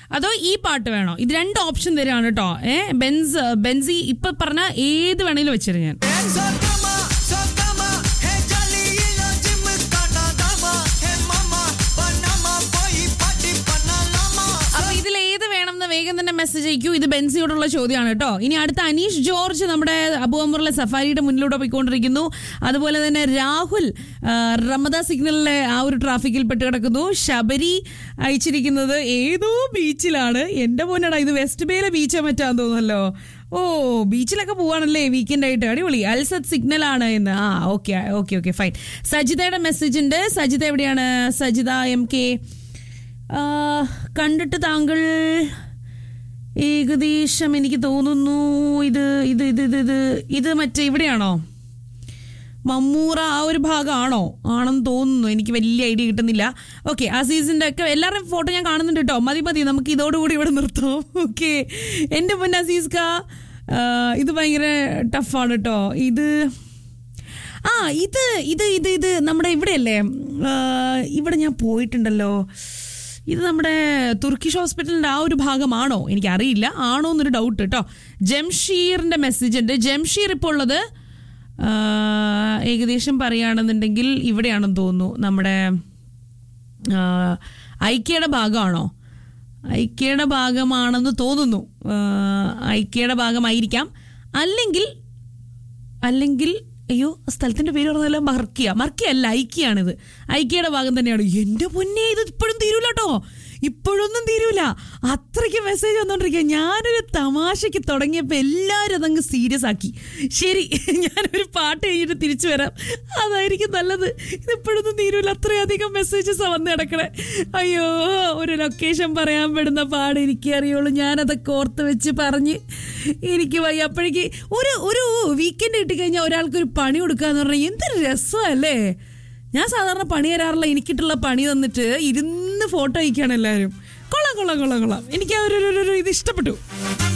അതോ ഈ പാട്ട് വേണോ ഇത് രണ്ട് ഓപ്ഷൻ തരാണ് കേട്ടോ ഏ ബെൻസ് ബെൻസി ഇപ്പൊ പറഞ്ഞ ഏത് വേണേലും വെച്ചിരു ഞാൻ Sokama, sokama, he jali ilo gym kana dama, he mama, panama boy party panalama. അപ്പൊ ഇതിൽ ഏത് വേണം എന്ന് വേഗം തന്നെ മെസ്സേജ് അയക്കൂ ഇത് ബെൻസിയോടുള്ള ചോദ്യമാണ് കേട്ടോ ഇനി അടുത്ത അനീഷ് ജോർജ് നമ്മുടെ അബുഅമ്പുറിലെ സഫാരിയുടെ മുന്നിലൂടെ പോയിക്കൊണ്ടിരിക്കുന്നു അതുപോലെ തന്നെ രാഹുൽ ആ, റമദ സിഗ്നലിലെ ആ ഒരു ട്രാഫിക്കിൽ പെട്ട് കിടക്കുന്നു ശബരി അയച്ചിരിക്കുന്നത് ഏതോ ബീച്ചിലാണ് എന്റെ മോനടാ ഇത് വെസ്റ്റ് ബേയിലെ ബീച്ചാ മറ്റാന്ന് തോന്നുന്നല്ലോ ഓ ബീച്ചിലൊക്കെ പോവാണല്ലേ വീക്കെൻഡ് ആയിട്ട് അടിപൊളി അൽസത് സിഗ്നൽ ആണ് എന്ന് ആ ഓക്കെ ഓക്കെ ഓക്കെ ഫൈൻ സജിതയുടെ മെസ്സേജ് ഉണ്ട് സജിത എവിടെയാണ് സജിത എം കെ ആ, കണ്ടിട്ട് താങ്കൾ ഏകദേശം എനിക്ക് തോന്നുന്നു ഇത് ഇത് ഇത് ഇത് ഇത് ഇത് മറ്റേ ഇവിടെയാണോ മമ്മൂറ ആ ഒരു ഭാഗമാണോ ആണെന്ന് തോന്നുന്നു എനിക്ക് വലിയ ഐഡിയ കിട്ടുന്നില്ല ഓക്കെ അസീസിന്റെ ഒക്കെ എല്ലാവരുടെയും ഫോട്ടോ ഞാൻ കാണുന്നുണ്ട് കേട്ടോ മതി മതി നമുക്ക് ഇതോടുകൂടി ഇവിടെ നിർത്താം ഓക്കെ എൻ്റെ മുന്നേ അസീസ്ക ആ, ഇത് ഭയങ്കര ടഫാണ് കേട്ടോ ഇത് ആ ഇത് ഇത് ഇത് ഇത് നമ്മുടെ ഇവിടെയല്ലേ ആ, ഇവിടെ ഞാൻ പോയിട്ടുണ്ടല്ലോ ഇത് നമ്മുടെ തുർക്കിഷ് ഹോസ്പിറ്റലിന്റെ ആ ഒരു ഭാഗമാണോ എനിക്കറിയില്ല ആണോ എന്നൊരു ഡൗട്ട് കേട്ടോ ജംഷീറിന്റെ മെസ്സേജ് ഉണ്ട് ജംഷീർ ഇപ്പോൾ ഉള്ളത് ആ, ഏകദേശം പറയുകയാണെന്നുണ്ടെങ്കിൽ ഇവിടെയാണെന്ന് തോന്നുന്നു നമ്മുടെ ആ, ഐക്യയുടെ ഭാഗമാണോ ഐക്യയുടെ ഭാഗമാണെന്ന് തോന്നുന്നു ആ, ഐക്യയുടെ ഭാഗമായിരിക്കാം അല്ലെങ്കിൽ അല്ലെങ്കിൽ അയ്യോ ആ സ്ഥലത്തിന്റെ പേര് പറഞ്ഞല്ലോ മർക്കിയ മർക്കിയ അല്ല ഐക്യാണിത് ഐക്യയുടെ ഭാഗം തന്നെയാണ് എന്റെ പൊന്നെ ഇത് ഇപ്പോഴും തീരൂല കേട്ടോ ഇപ്പോഴൊന്നും തീരൂല അത്രയ്ക്ക് മെസ്സേജ് വന്നോണ്ടിരിക്കുക ഞാനൊരു തമാശയ്ക്ക് തുടങ്ങിയപ്പോൾ എല്ലാവരും അതങ്ങ് സീരിയസ് ആക്കി ശരി ഞാനൊരു പാട്ട് കഴിഞ്ഞിട്ട് തിരിച്ചു വരാം അതായിരിക്കും നല്ലത് ഇത് ഇപ്പോഴൊന്നും തീരൂല അത്രയധികം മെസ്സേജസ് വന്ന് കിടക്കണേ അയ്യോ ഒരു ലൊക്കേഷൻ പറയാൻ പെടുന്ന പാട് എനിക്ക് അറിയുള്ളൂ ഞാനതൊക്കെ ഓർത്ത് വെച്ച് പറഞ്ഞ് എനിക്ക് വയ്യ അപ്പോഴേക്ക് ഒരു ഒരു വീക്കെൻഡ് കിട്ടിക്കഴിഞ്ഞാൽ ഒരാൾക്ക് ഒരു പണി കൊടുക്കുക എന്ന് പറഞ്ഞാൽ എന്തൊരു രസമല്ലേ ഞാൻ സാധാരണ പണി തരാറില്ല എനിക്കിട്ടുള്ള പണി തന്നിട്ട് ഇരുന്ന് ഫോട്ടോ അയക്കുകയാണ് എല്ലാവരും കൊള്ളാം കൊള്ളാം കൊള്ളാം കൊള്ളാം എനിക്ക് ആ ഒരു ഒരു- ഒരു ഇത് ഇഷ്ടപ്പെട്ടു